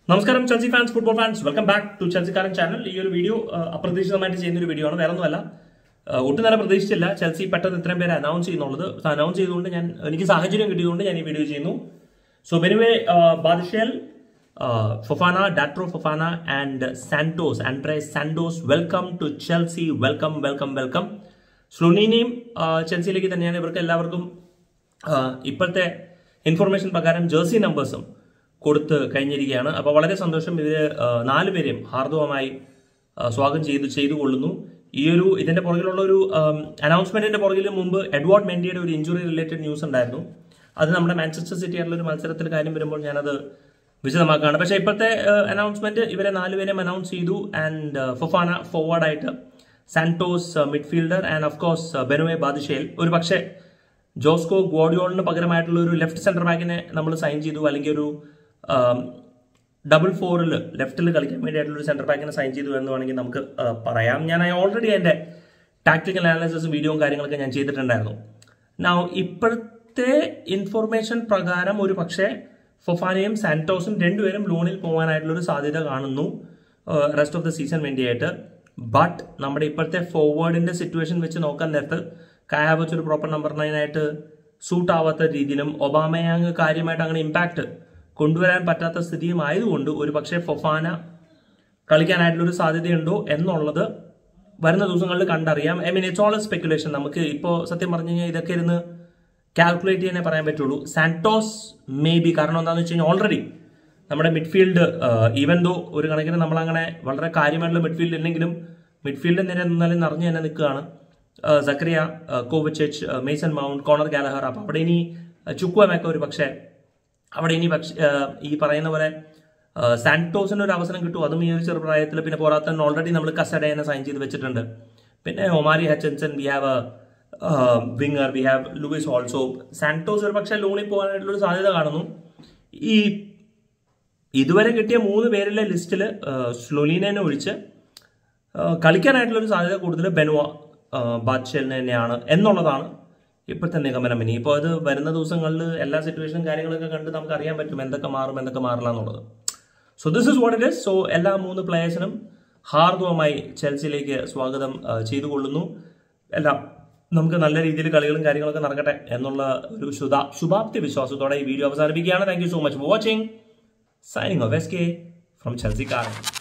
നമസ്കാരം Chelsea fans football fans welcome back to ചെൽസിക്കാരൻ channel ഈ ഒരു വീഡിയോ ആ, അപ്രതീക്ഷിതമായിട്ട് ചെയ്യുന്ന ഒരു വീഡിയോ ആണ് വേറെ ഒന്നുമല്ല ആ, ഒട്ടും നേരം പ്രതീക്ഷിച്ചില്ല ചെൽസി പെട്ടെന്ന് ഇത്രയും പേര് അനൗൺസ് ചെയ്യുന്നുള്ളത് അനൗൺസ് ചെയ്തുകൊണ്ട് ഞാൻ എനിക്ക് സാഹചര്യം കിട്ടിയതുകൊണ്ട് ഞാൻ ഈ വീഡിയോ ചെയ്യുന്നു so Benoit Badiashile Fofana Datro Fofana and Santos Andrey Santos welcome to Chelsea welcome welcome welcome സ്ലുനീനെയും ചെൽസിയിലേക്ക് തന്നെയാണ് ഇവർക്ക് എല്ലാവർക്കും ആ, ഇപ്പോഴത്തെ ഇൻഫർമേഷൻ പ്രകാരം ജേഴ്സി നമ്പേഴ്സും കൊടുത്ത് കഴിഞ്ഞിരിക്കുകയാണ് അപ്പോൾ വളരെ സന്തോഷം ഇവര് ആ, നാലുപേരെയും ഹാർദവമായി ആ, സ്വാഗതം ചെയ്ത് ചെയ്തു കൊള്ളുന്നു ഈ ഒരു ഇതിന്റെ പുറകിലുള്ള ഒരു അനൗൺസ്മെന്റിന്റെ പുറകിൽ മുമ്പ് എഡ്വാർഡ് മെൻഡിയുടെ ഒരു ഇഞ്ചുറി റിലേറ്റഡ് ന്യൂസ് ഉണ്ടായിരുന്നു അത് നമ്മുടെ മാഞ്ചസ്റ്റർ സിറ്റി ആയിട്ടുള്ള ഒരു മത്സരത്തിൽ കാര്യം വരുമ്പോൾ ഞാനത് വിശദമാക്കുകയാണ് പക്ഷേ ഇപ്പോഴത്തെ അനൗൺസ്മെന്റ് ഇവരെ നാലുപേരെയും അനൗൺസ് ചെയ്തു ആൻഡ് ഫൊഫാന ഫോർവേഡ് ആയിട്ട് Santos midfielder and of course Benoit Badiashile ഒരു പക്ഷേ ജോസ്കോ ഗോഡിയോളിന് പകരമായിട്ടുള്ള ഒരു ലെഫ്റ്റ് സെന്റർ ബാക്കിനെ നമ്മൾ സൈൻ ചെയ്തു അല്ലെങ്കിൽ ഒരു ഡബിൾ ഫോറിൽ ലെഫ്റ്റിൽ കളിക്കാൻ വേണ്ടിയിട്ടുള്ള ഒരു സെന്റർ ബാക്കിനെ സൈൻ ചെയ്തു എന്ന് വേണമെങ്കിൽ നമുക്ക് ആ, പറയാം ഞാൻ ഓൾറെഡി എൻ്റെ ടാക്ടിക്കൽ അനാലിസിസും വീഡിയോയും കാര്യങ്ങളൊക്കെ ഞാൻ ചെയ്തിട്ടുണ്ടായിരുന്നു Now, ഇപ്പോഴത്തെ ഇൻഫർമേഷൻ പ്രകാരം ഒരു പക്ഷേ ഫൊഫാനയും സാന്റോസും രണ്ടുപേരും ലോണിൽ പോകാനായിട്ടുള്ള ഒരു സാധ്യത കാണുന്നു റെസ്റ്റ് ഓഫ് ദ സീസൺ വേണ്ടിയായിട്ട് ബട്ട് നമ്മുടെ ഇപ്പോഴത്തെ ഫോർവേഡിന്റെ സിറ്റുവേഷൻ വെച്ച് നോക്കാൻ നേരത്ത് കായാവച്ച് ഒരു പ്രോപ്പർ നമ്പർ നയൻ ആയിട്ട് സൂട്ട് ആവാത്ത രീതിയിലും ഒബാമയാങ് കാര്യമായിട്ട് അങ്ങനെ ഇമ്പാക്ട് കൊണ്ടുവരാൻ പറ്റാത്ത സ്ഥിതിയും ആയതുകൊണ്ട് ഒരു പക്ഷേ ഫൊഫാന കളിക്കാനായിട്ടുള്ള ഒരു സാധ്യതയുണ്ടോ എന്നുള്ളത് വരുന്ന ദിവസങ്ങളിൽ കണ്ടറിയാം I mean it's all a speculation നമുക്ക് ഇപ്പോൾ സത്യം പറഞ്ഞു കഴിഞ്ഞാൽ ഇതൊക്കെ ഇരുന്ന് കാൽക്കുലേറ്റ് ചെയ്യാനേ പറയാൻ പറ്റുള്ളൂ സാന്റോസ് മേ ബി കാരണം എന്താണെന്ന് വെച്ച് കഴിഞ്ഞാൽ ഓൾറെഡി നമ്മുടെ മിഡ്ഫീൽഡ് ഈവൻ ദോ ഒരു കണക്കിന് നമ്മൾ അങ്ങനെ വളരെ കാര്യമായിട്ടുള്ള മിഡ്ഫീൽഡ് ഇല്ലെങ്കിലും മിഡ്ഫീൽഡ് നിര എന്നാലും നിറഞ്ഞു തന്നെ നിൽക്കുകയാണ് Zakaria Kovacic Mason Mount Conor Gallagher അപ്പൊ അവിടെ ഇനി ചുക്കുവമൊക്കെ ഒരു പക്ഷേ അവിടെ ഇനി പക്ഷേ ഈ പറയുന്ന പോലെ ആ, സാന്റോസിന് ഒരു അവസരം കിട്ടും അതും ഈ ഒരു ചെറുപ്രായത്തിൽ പിന്നെ പോരാത്ത ഓൾറെഡി നമ്മൾ കസഡേനെ സൈൻ ചെയ്ത് വെച്ചിട്ടുണ്ട് പിന്നെ Omari Hutchinson we have winger we have Lewis also Santos ഒരു പക്ഷേ ലോണിൽ പോകാനായിട്ടുള്ള ഒരു സാധ്യത കാണുന്നു ഈ ഇതുവരെ കിട്ടിയ മൂന്ന് പേരിലെ ലിസ്റ്റിൽ സ്ലൊലീനെ ഒഴിച്ച് ആ, കളിക്കാനായിട്ടുള്ള ഒരു സാധ്യത കൂടുതൽ ബെനുവ ബാദ്ഷേലിന് തന്നെയാണ് എന്നുള്ളതാണ് ഇപ്പോഴത്തെ നിഗമനം ഇനി ഇപ്പോൾ അത് വരുന്ന ദിവസങ്ങളിൽ എല്ലാ സിറ്റുവേഷനും കാര്യങ്ങളൊക്കെ കണ്ട് നമുക്ക് അറിയാൻ പറ്റും എന്തൊക്കെ മാറും എന്തൊക്കെ മാറില്ല എന്നുള്ളത് so this is what it is so എല്ലാ മൂന്ന് പ്ലേയേഴ്സിനും ഹാർദവമായി ചെൽസിയിലേക്ക് സ്വാഗതം ആ, ചെയ്തു കൊള്ളുന്നു എല്ലാം നമുക്ക് നല്ല രീതിയിൽ കളികളും കാര്യങ്ങളൊക്കെ നടക്കട്ടെ എന്നുള്ള ഒരു ശുഭ ശുഭാപ്തി വിശ്വാസത്തോടെ ഈ വീഡിയോ അവസാനിപ്പിക്കുകയാണ് thank you so much for watching signing off S K from Chelsea കാരൻ